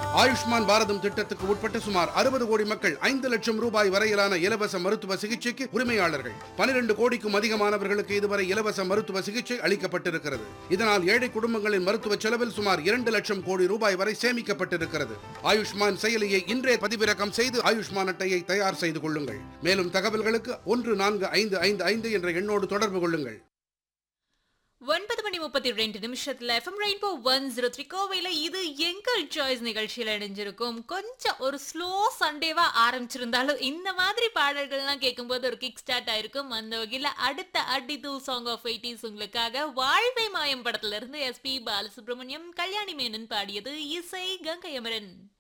ஆயுஷ்மான் பாரதம் திட்டத்துக்கு உட்பட்ட சுமார் அறுபது கோடி மக்கள் ஐந்து லட்சம் ரூபாய் வரையிலான இலவச மருத்துவ சிகிச்சைக்கு உரிமையாளர்கள் பனிரெண்டு கோடிக்கும் அதிகமானவர்களுக்கு இதுவரை இலவச மருத்துவ சிகிச்சை அளிக்கப்பட்டிருக்கிறது இதனால் ஏழை குடும்பங்களின் மருத்துவ செலவில் சுமார் இரண்டு லட்சம் கோடி ரூபாய் வரை சேமிக்கப்பட்டிருக்கிறது ஆயுஷ்மான் செயலியை இன்றே பதிவிறக்கம் செய்து ஆயுஷ்மான் அட்டையை தயார் செய்து கொள்ளுங்கள் மேலும் தகவல்களுக்கு ஒன்று நான்கு ஐந்து ஐந்து ஐந்து என்ற எண்ணோடு தொடர்பு கொள்ளுங்கள் ஒன்பது மணி முப்பத்தி ரெண்டு நிமிஷத்துல FM rainbow one zero three கோவையில இது எங்கள் சாய்ஸ் நிகழ்ச்சியில இணைஞ்சிருக்கும் கொஞ்சம் ஒரு ஸ்லோ சண்டேவா ஆரம்பிச்சிருந்தாலும் இந்த மாதிரி பாடல்கள்லாம் கேட்கும்போது ஒரு கிக் ஸ்டார்ட் ஆயிருக்கும் அந்த வகையில அடுத்த அடி டூ சாங் ஆஃப் எயிட்டிஸ் உங்களுக்காக வாழ்வை மாயம் படத்துல இருந்து எஸ்பி பாலசுப்ரமணியம் கல்யாணி மேனன் பாடியது இசை கங்கை அமரன்